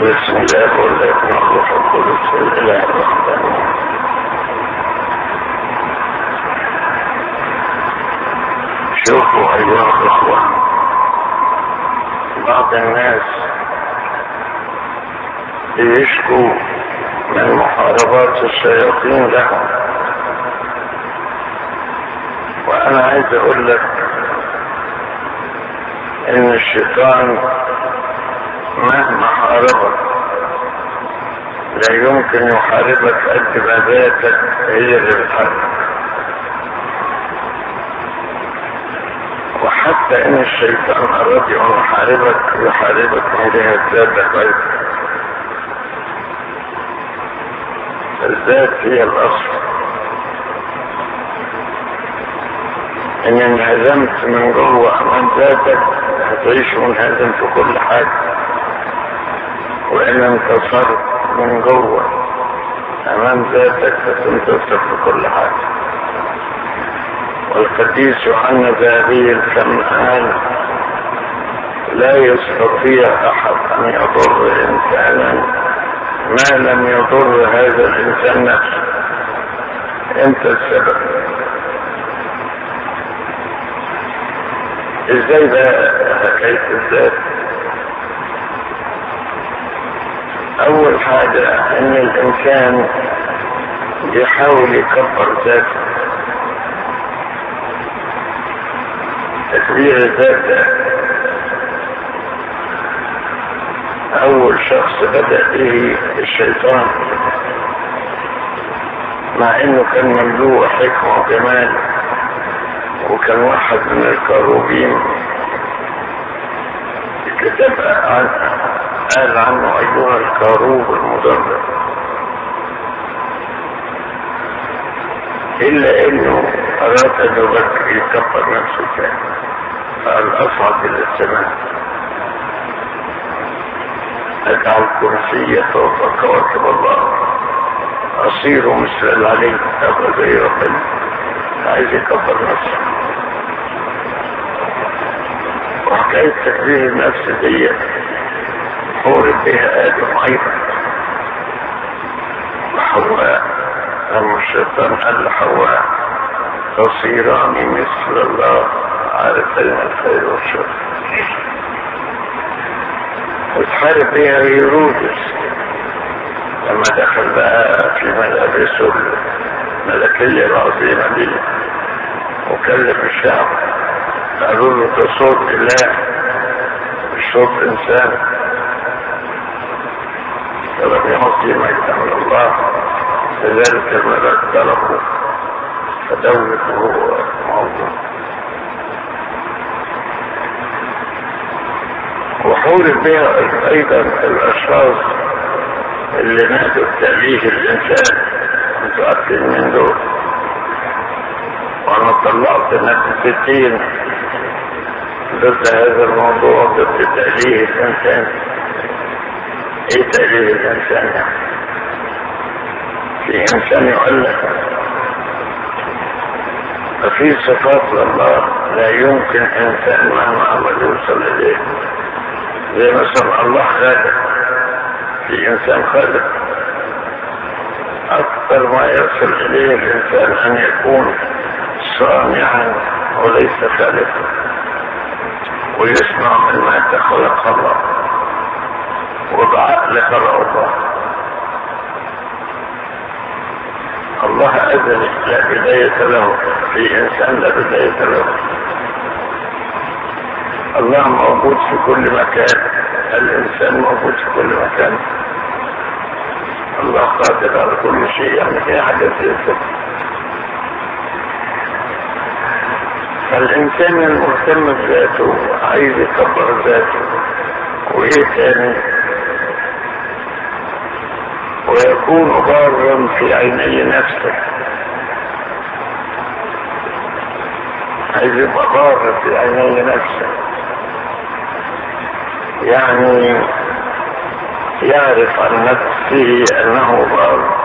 بسم الله والابن والروح القدس الاله الرحمن شوفوا ايها الاخوه بعض الناس بيشكوا من محاربات الشياطين لهم وانا عايز اقول لك ان الشيطان مهما حاربك لا يمكن يحاربك قد ما ذاتك هي اللي بتحاربك وحتى ان الشيطان اراد ان يحاربك يحاربك من جهه ذاتك ايضا الذات هي الاصل ان انهزمت من جوه امام ذاتك هتعيش منهزم في كل حاجه وان انتصرت من جوه امام ذاتك فتنتصر في كل حاجه والقديس يوحنا ذهبي الفم قال لا يستطيع احد ان يضر انسانا ما لم يضر هذا الانسان نفسه انت السبب ازاي بقى حكايه الذات اول حاجه ان الانسان يحاول يكبر ذاته تكبير الذات ده اول شخص بدا به الشيطان مع انه كان مملوء حكمه وجمال وكان واحد من الكروبين الكتاب عن قال عنه ايها الكروب المدرب الا انه اراد ان يبكر يكبر نفسه تاني قال اصعد الى السماء اجعل كرسي فوق كواكب الله اصير مثل العلي ابقى زي ربنا عايز يكبر نفسه وحكاية تكبير النفس دي حورب بها آدم أيضا وحواء لما الشيطان قال لحواء تصيران مثل الله عارفين الخير والشر وتحارب بها هيرودس لما دخل بقى في ملابسه الملكية العظيمة دي وكلم الشعب قالوا له ده صوت اله مش صوت انسان فلم يعطي مجدا من الله لذلك الملك ضربه فدوت وهو موجود وحورب بها ايضا الاشخاص اللي نادوا بتأليه الانسان متأكد من دول وانا طلعت نتيجتين ضد هذا الموضوع ضد تأليه الانسان ايه تأليه الانسان يعني في انسان يقول لك ففي صفات لله لا يمكن انسان مهما عمل يوصل اليه زي مثلا الله خالق في انسان خالق اكثر ما يصل اليه الانسان ان يكون صانعا وليس خالقا ويصنع من ما خلق الله وبعقل خلق الله الله أزلي لا بداية له في إنسان لا بداية له الله موجود في كل مكان الإنسان موجود في كل مكان الله قادر على كل شيء يعني في حاجة زي كده فالإنسان المهتم بذاته عايز يكبر ذاته وإيه تاني ويكون بارا في عيني نفسه عايز يبقى بار في عيني نفسه يعني يعرف عن نفسه انه بار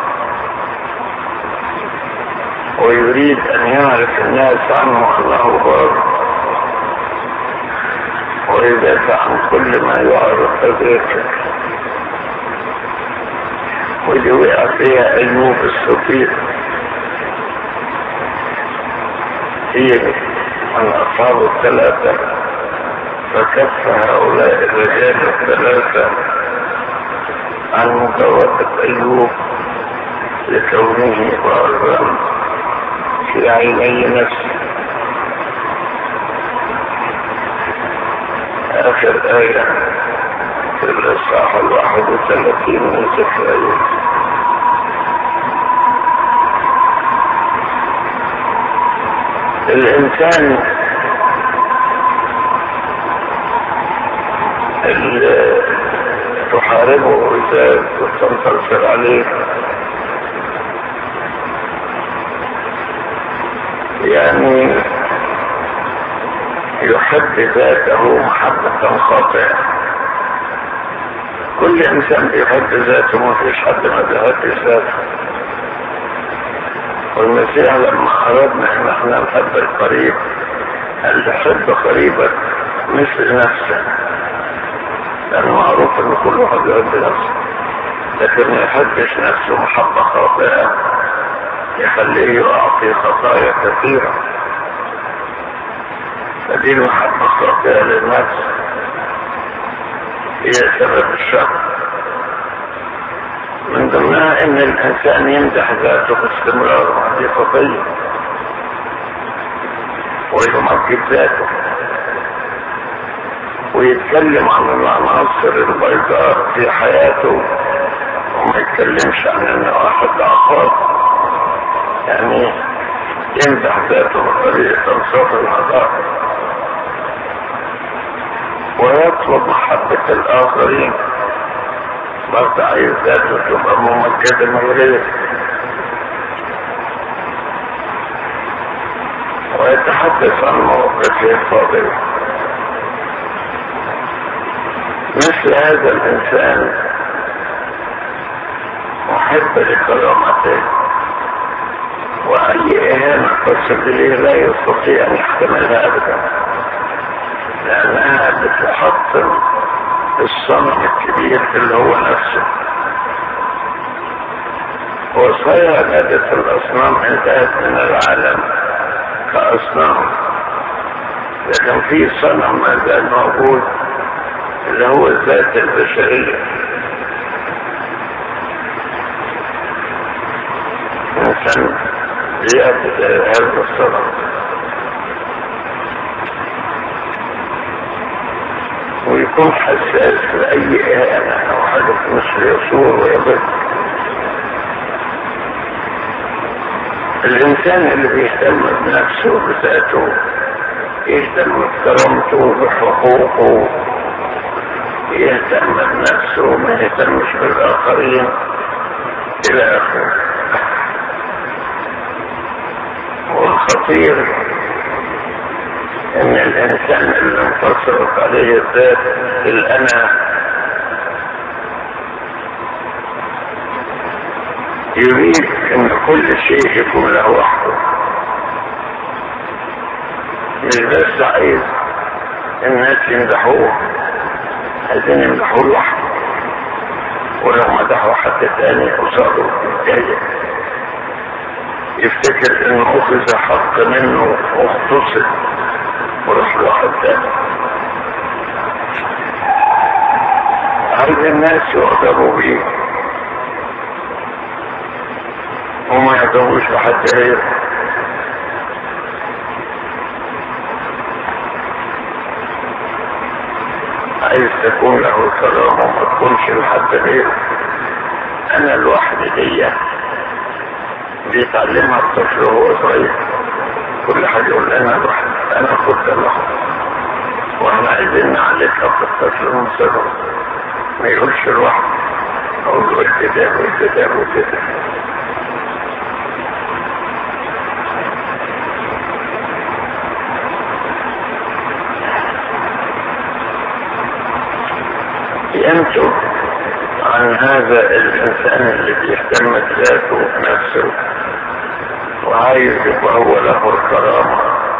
ويريد ان يعرف الناس عنه انه بار ويدافع عن كل ما يعرف ذاته واللي وقع فيها ايوب الصديق هي من اصحاب الثلاثة فكف هؤلاء الرجال الثلاثة عن مجاوزة ايوب لكونه بارا في عيني نفسه اخر ايه في الاصحاح الواحد وثلاثين من سفر ايوب الانسان اللي تحاربه اذا وتنتصر عليه يعني يحب ذاته محبة خاطئة كل انسان بيحب ذاته ما فيش حد ما بيحبش ذاته والمسيح لما أردنا إن احنا نحب القريب قال تحب قريبك مثل نفسك لأن معروف إن كل واحد يحب نفسه لكن ما يحبش نفسه محبة خاطئة يخليه يقع في خطايا كثيرة فدي المحبة الخاطئة للنفس هي سبب الشر من ضمنها ان الانسان يمدح ذاته باستمرار وهذه خطيه ويمجد ذاته ويتكلم عن العناصر البيضاء في حياته وما يتكلمش عن النواحي الضعفات يعني يمدح ذاته بطريقه انصاف العذاب ويطلب محبه الاخرين برضه عايز ذاته تبقى ممجدة من غير ويتحدث عن موقفه الفاضل مثل هذا الإنسان محب لكرامته وأي إهانة تصل إليه لا يستطيع أن يحتملها أبدا لأنها بتحطم الصنم الكبير اللي هو نفسه وصايا عبادة الأصنام انتهت من العالم كأصنام لكن في صنم ما زال موجود اللي هو الذات البشرية الإنسان بيعبد هذا الصنم ويكون حساس لأي إهانة أو حاجة مثل يصور ويبد الإنسان اللي بيهتم بنفسه وبذاته يهتم بكرامته بحقوقه يهتم بنفسه وما يهتمش بالآخرين إلى آخره والخطير ان الانسان اللي انتصرت عليه الذات الانا يريد ان كل شيء يكون له وحده مش بس عايز الناس يمدحوه عايزين يمدحوه لوحده ولو مدحوا حد تاني قصاده يتضايق يفتكر انه اخذ حق منه واختصر وروح لواحد تاني عايز الناس يعجبوا بيه وما يعجبوش بحد غيره عايز تكون له كرامة وما تكونش لحد غيره انا لوحدي دي بيتعلمها الطفل وهو صغير كل حاجة يقول انا لوحدي انا كنت لوحدي واحنا عايزين نعلمها في الطفل من صغره ما يقولش لوحده اقول له ابتداء وابتداء وابتداء ينتج عن هذا الانسان اللي بيهتم بذاته وبنفسه وعايز يبقى هو له الكرامة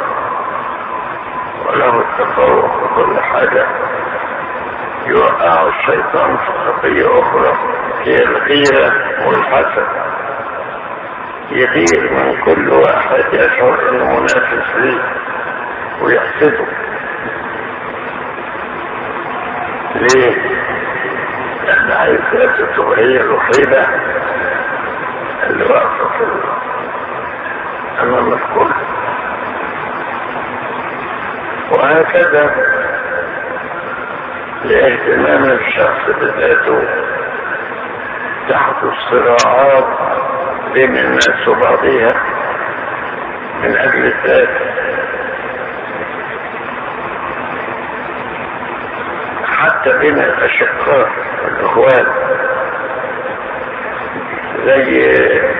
وله التفوق وكل حاجة يوقع الشيطان في خطية أخرى هي الغيرة والحسد يغير من كل واحد يشعر انه منافس ليه ويحسده ليه؟ لأن عايز ذاته هي الوحيدة اللي واقفة أمام الكل وهكذا لاهتمام الشخص بذاته تحدث صراعات بين الناس وبعضها من اجل الذات حتى بين الاشقاء الاخوان زي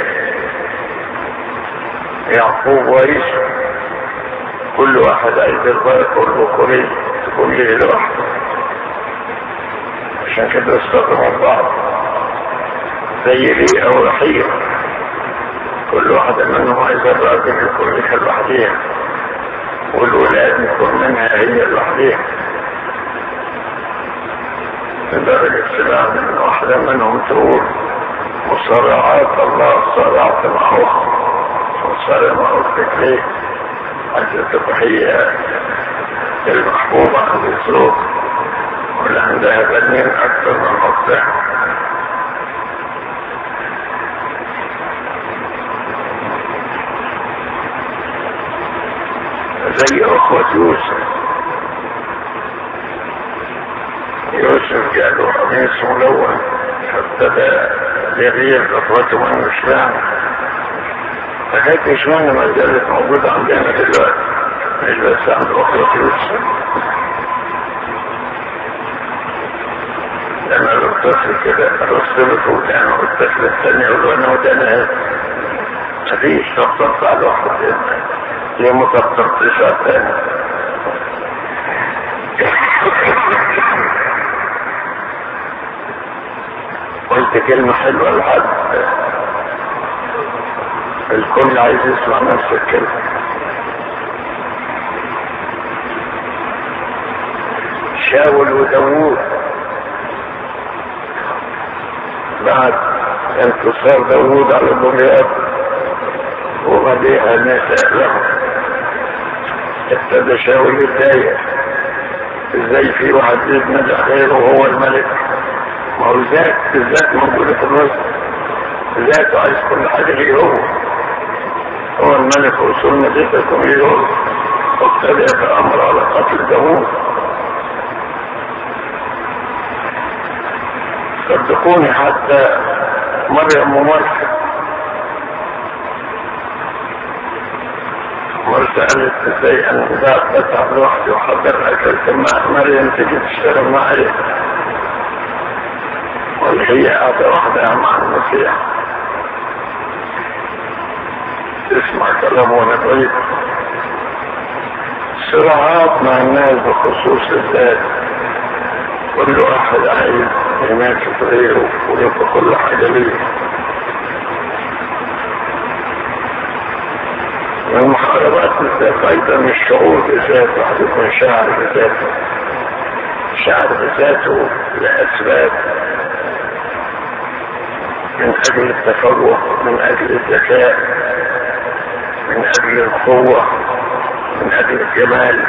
يعقوب وعيسى كل واحد عايز البركه والبكوريه تكون ليه لوحده عشان كده استخدموا بعض زي ليه او رحيم كل واحدة منهم عايزة الراجل يكون لها لوحديها والولاد يكون منها هي لوحديها لدرجة سمعت من واحدة منهم تقول مصارعات الله صارعت معه وصارع معه ليه عايزة تبقى هي المحبوبة عند الزوج واللي عندها بنين أكثر من أختها زي أخوة يوسف يوسف جاله قميص ملون فابتدى يغير أخوته من الإسلام فكانت إسلام ما زالت موجودة عندنا دلوقتي مش بس عند أخوة يوسف لما الطفل كده رسلت ودانه والطفل الثاني يقول له انا ودانا مفيش تخطط على واحد ليه ما تخططش على الثاني قلت كلمة حلوة لحد الكل عايز يسمع نفس الكلمة شاول وداوود بعد انتصار داوود على جوليات وبعديها نساء له ابتدى شاول يتضايق ازاي في واحد يتمدح غيره وهو الملك ما هو ذات الذات موجودة في الوسط ذاته عايز كل حاجة ليه هو هو الملك وصول مدينتكم ليه هو وابتدى يتأمر على قتل داوود صدقوني حتى مريم ومرسى مرسى قالت ازاي انا ذات بتعب لوحدي وحضر اكلت مع مريم تيجي تشتغل معي واللي هي قاعدة وحدها مع المسيح تسمع كلامه وانا بعيد صراعات مع الناس بخصوص الذات كل واحد عايز يناسب غيره ويبقى كل حاجة ليه من محاربات الذات أيضا الشعور بذاته واحد يكون شاعر بذاته شاعر بذاته لأسباب من أجل التفوق من أجل الذكاء من أجل القوة من أجل الجمال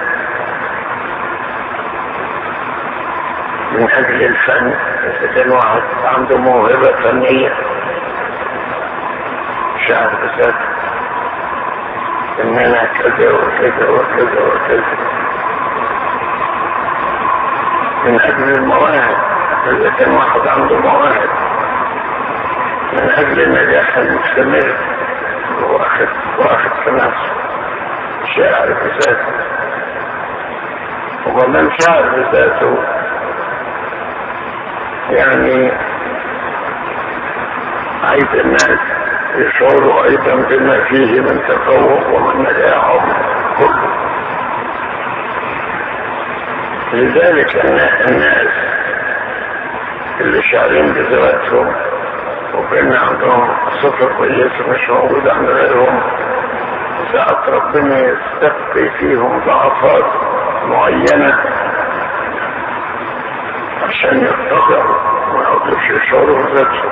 من اجل الفن اذا كان واحد عنده موهبة فنية شعر بذاته ان انا كذا وكذا وكذا وكذا من اجل المواهب اذا كان واحد عنده مواهب من اجل النجاح المستمر واخد واخد في نفسه شاعر بذاته ومن شاعر بذاته يعني عايز الناس يشعروا ايضا بما فيه من تفوق ومن نجاح كله لذلك الناس اللي شاعرين بذاتهم وكان عندهم صفة كويسة مش موجودة عند غيرهم ساعات ربنا يستقي فيهم ضعفات معينة عشان يرتفعوا ما يقدرش يشعروا وظيفتهم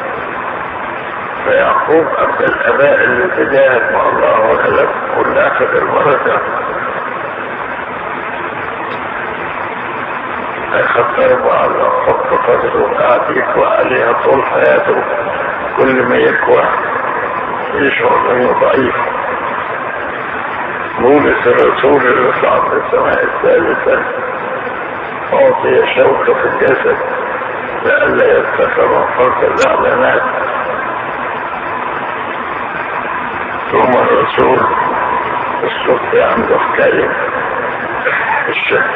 فيعقوب أبدا الآباء اللي تجاهد مع الله وكذا كل أخذ البركة أخذ ضربة على خط فضله وقعد يكوى عليها طول حياته كل ما يكوى يشعر انه ضعيف بولس الرسول اللي صعد السماء الثالثة أعطي شوكة في الجسد لئلا يرتفع من فرط الإعلانات ثم الرسول الصبح عنده حكاية الشك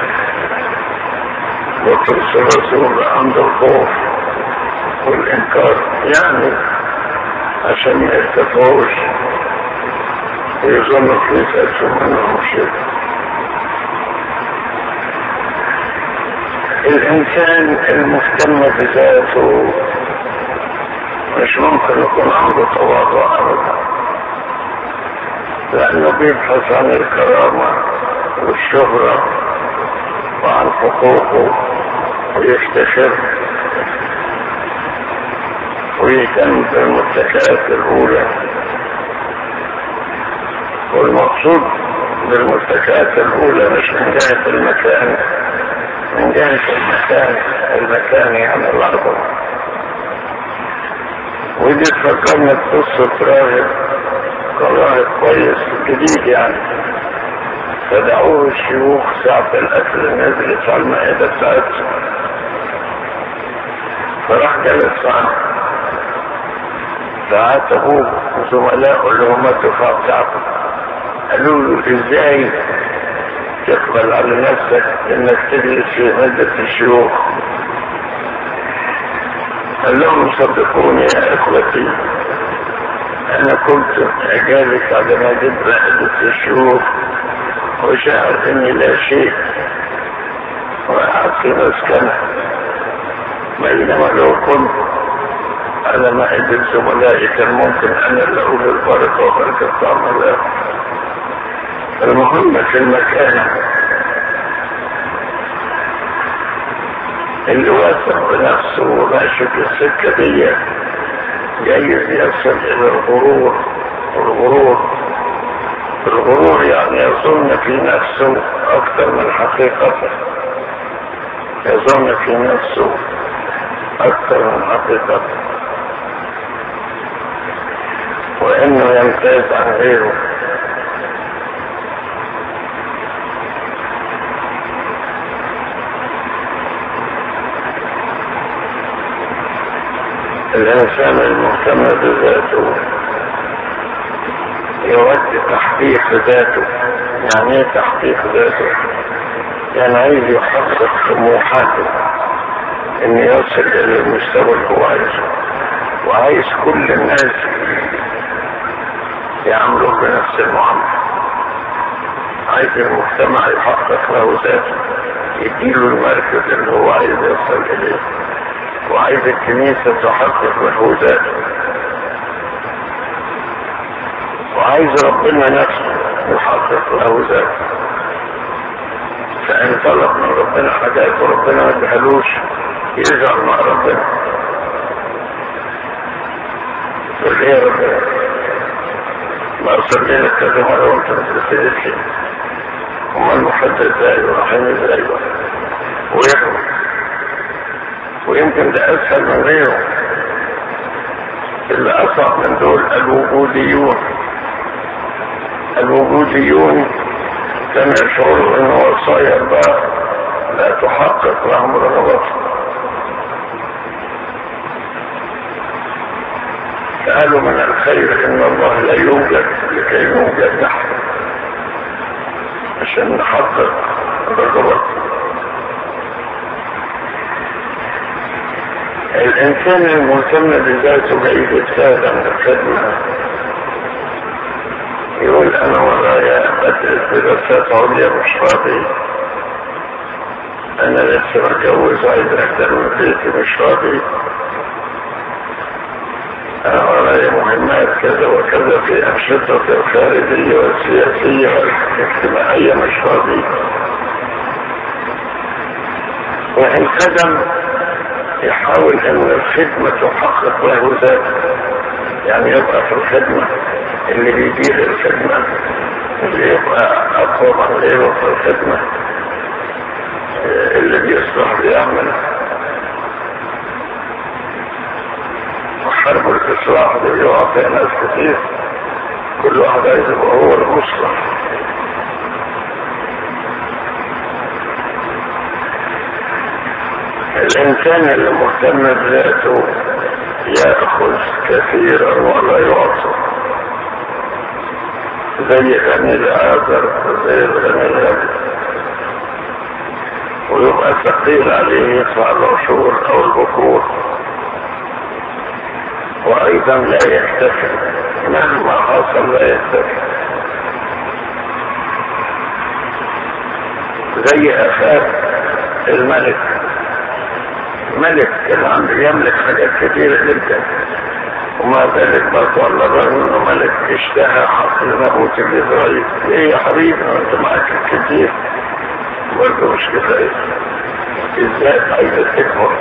بطرس الرسول عنده الخوف والإنكار يعني عشان ما يرتفعوش ويظنوا في ذاتهم انهم شرك الانسان المهتم بذاته مش ممكن يكون عنده تواضع ابدا لانه بيبحث عن الكرامه والشهره وعن حقوقه ويفتخر ويهتم بالمتكئات الاولى والمقصود بالمتكئات الاولى مش من جهه المكان من جهه المكان المكان يعني العظمه ودي تفكرنا بقصه راهب كان راهب كويس جديد يعني فدعوه الشيوخ ساعة الأكل نزلت على المائدة بتاعتهم فراح جلس معاه ساعات أبوه وزملائه اللي هم الدفعة بتاعته قالوا له ازاي تقبل على نفسك انك تجلس في مادة الشيوخ قال لهم صدقوني يا اخوتي انا كنت اجالس على مادة الشيوخ وشعر اني لا شيء وقعدت في مسكنة بينما لو كنت على مائدة زملائي كان ممكن انا اللي اقول البركة وبركة طعم الله المهم في المكان اللي واثق بنفسه وماشي في السكة دي جايز يصل الى الغرور الغرور الغرور يعني يظن في نفسه اكثر من حقيقته يظن في نفسه اكثر من حقيقته وانه يمتاز عن غيره الانسان المهتم بذاته يود تحقيق ذاته يعني ايه تحقيق ذاته يعني عايز يحقق طموحاته ان يصل الى المستوى اللي هو عايزه وعايز كل الناس يعملوا بنفس المعاملة عايز المجتمع يحقق له ذاته يديله المركز اللي هو عايز يصل اليه وعايز الكنيسة تحقق له ذاته وعايز ربنا نفسه يحقق له ذاته فإن طلب من ربنا حاجات وربنا ما ادهالوش يزعل مع ربنا يقول ايه يا ربنا ما ارسل لنا كذا مرة وانت ما ترسلت لي وما المحب ازاي ورحيم ازاي ويكبر ويمكن ده اسهل من غيره اللي اصعب من دول الوجوديون الوجوديون كان يشعروا ان وصايا بقى لا تحقق لهم رغبتهم قالوا من الخير ان الله لا يوجد لكي يوجد نحن عشان نحقق رغبتنا الانسان المهتم بذاته بعيد يجتهد عن الخدمه يقول انا ورايا بدرس دراسات عليا مش فاضي انا لسه متجوز عايز اكتر من بيتي مش فاضي انا ورايا مهمات كذا وكذا في انشطة الخارجية والسياسية والاجتماعية مش فاضي وان خدم يحاول ان الخدمة تحقق له ذاته يعني يبقى في الخدمة اللي بيدير الخدمة اللي يبقى اقوى من غيره في الخدمة اللي بيصلح بيعمل وحرب الاصلاح اللي بيقع فيها ناس كتير كل واحد عايز يبقى هو المصلح الانسان اللي مهتم بذاته ياخذ كثيرا ولا يعطي زي غني الآخر زي غني الغني ويبقى ثقيل عليه يدفع العشور او البكور وايضا لا يكتفي مهما حصل لا يكتفي زي اخاف الملك ملك كان عنده يملك حاجات كثيرة جدا ومع ذلك برضه على الرغم انه ملك اشتهى حق نبوت الاسرائيل ايه يا حبيبي انت معاك كتير برضه مش كفايه ازاي عايز تكبر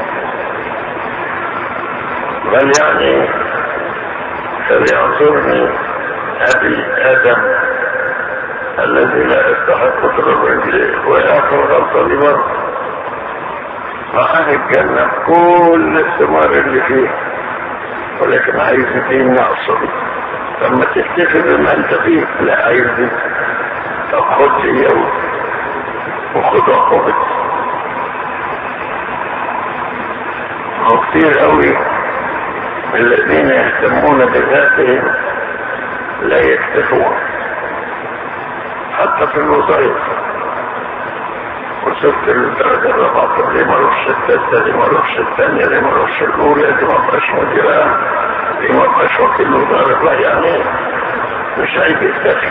بل يعني فليعذرني ابي ادم الذي لا يستحق تراب رجليه ويأخذ غلطة لي برضه معاه الجنة كل الثمار اللي فيها ولكن عايز دين ناقصه لما تكتفي بما انت فيه لا عايز دي طب خد دي وخد عقوبة هو كتير قوي الذين يهتمون بذاتهم لا يكتفون حتى في الوظائف وصلت للدرجة الرابعة طب ليه ما اروحش الثالثة ليه ما اروحش الثانية ليه ما اروحش الأولى ليه ما ابقاش مديرة ليه ما ابقاش وكيل وزارة لا يعني مش عايز يكتفي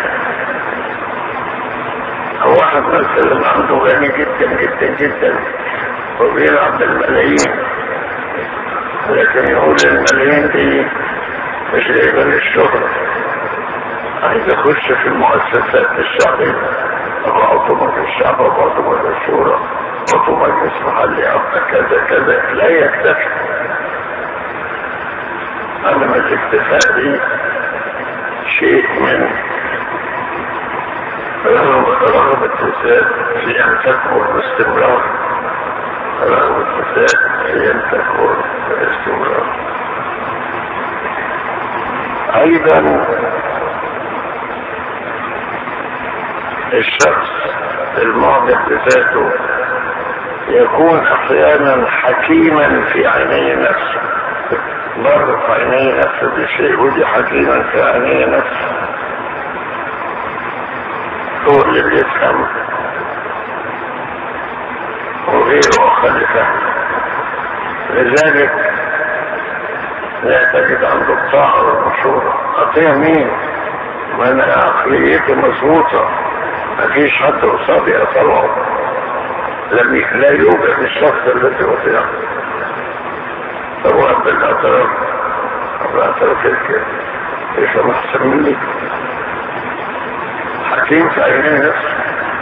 أو واحد مثلا عنده غني جدا جدا جدا وبيلعب بالملايين لكن يقول الملايين دي مش جايبة للشهرة عايز اخش في المؤسسات الشعبية ابقى عضو مجلس الشعب ابقى عضو مجلس الشورى عضو مجلس محلي ابقى كذا كذا لا يكتفي انا ما الاكتفاء دي شيء من رغبة الذات في ان تكبر باستمرار رغبة الذات في ان تكبر باستمرار ايضا الشخص المعجب بذاته يكون احيانا حكيما في عيني نفسه بر في عيني نفسه بشيء ودي حكيما في عيني نفسه هو اللي بيفهم وغيره اقل فهم لذلك لا تجد عنده الطاعة والمشورة أطيع مين؟ ما أنا عقليتي مظبوطة مفيش حد قصادي اطلعه لم لا يوجد الشخص الذي اطيعه هو بالاعتراف بالاعتراف الكلام ليس محسن مني حكيم في عينين نفسه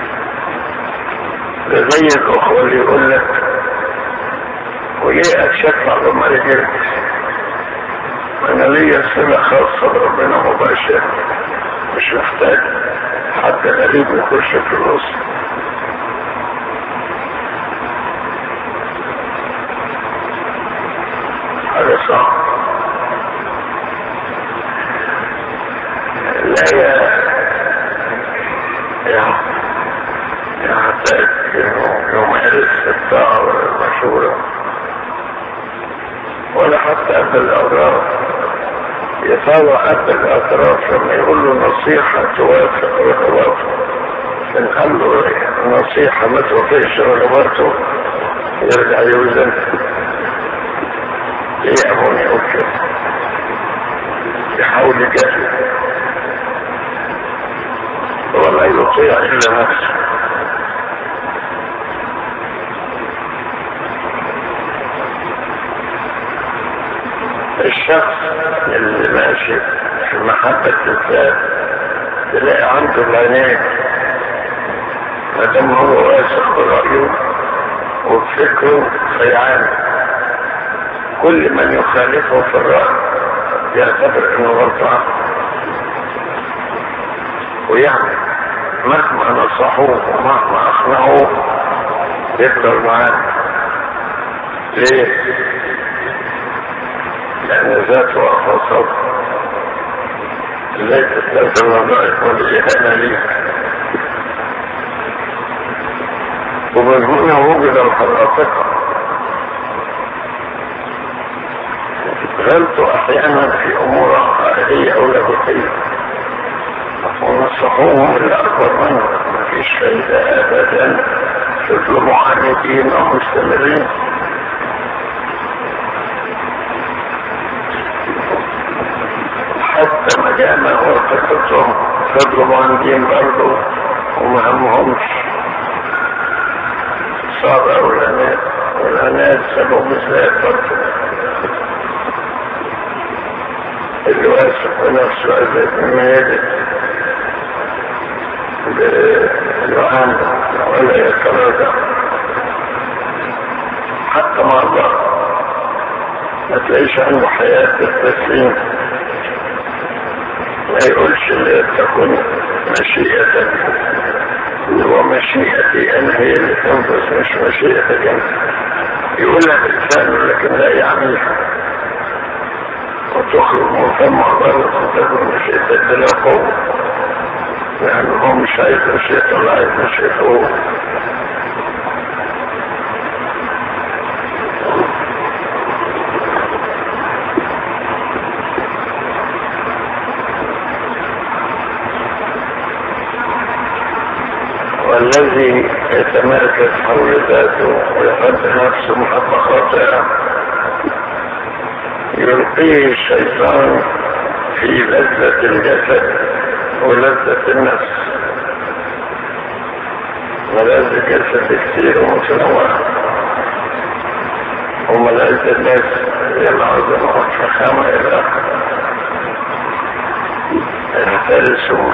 ده زي الاخوة اللي يقول لك وليه اتشكى على ما رجعت انا ليا صلة خاصة بربنا مباشرة مش محتاج حتى غريب يخش في النص هذا صعب لا يحتاج انه يمارس الطاعة والمشورة ولا حتى قبل الاغراض يطاوع قبل الاطراف لما يقول له نصيحة توافق رغباته ان قال له نصيحة ما توافقش رغباته يرجع يوزن ليه ابوني يقول كده يحاول يجاهد ولا يطيع الا نفسه الشخص اللي ماشي في محبة الذات تلاقي عنده العناية ما دام هو واثق برأيه وبفكره خيعان كل من يخالفه في الرأي يعتبر انه غلطان ويعمل مهما نصحوه ومهما اقنعوه يفضل معاه ليه؟ لأن ذاته أخصص ازاي تستلزم الرأي والإهانة ليه ومن هنا وجد الحقائق غلط احيانا في امور عقائديه او لاهوتيه ونصحوهم اللي اكبر منهم ما فيش فايده ابدا فضلوا معاندين ومستمرين حتى ما جاءنا وقفتهم فضلوا معاندين برضه وما همهمش صار والعناد والعناد سبب بالذات برضه اللي واثق بنفسه أزيد ما يجب بالعام ولا يتراجع حتى مع الله ما تلاقيش عنده حياة التسليم ما يقولش اللي تكون مشيئتك هو مشيئتي انا هي اللي تنفذ مش مشيئتك انت يقولها بلسانه لكن لا يعملها وتخرج من فم غلط وتكون مشيئتك بلا قوة لأنه هو مش عايز مشيئة الله عايز مشيئته هو والذي يتمركز حول ذاته ويحب نفسه محبة خاطئة يلقيه الشيطان في لذة الجسد ولذة النفس ملاذ الجسد كثير ومتنوعة وملاذ النفس هي العظمة والفخامة إلى آخره احترسوا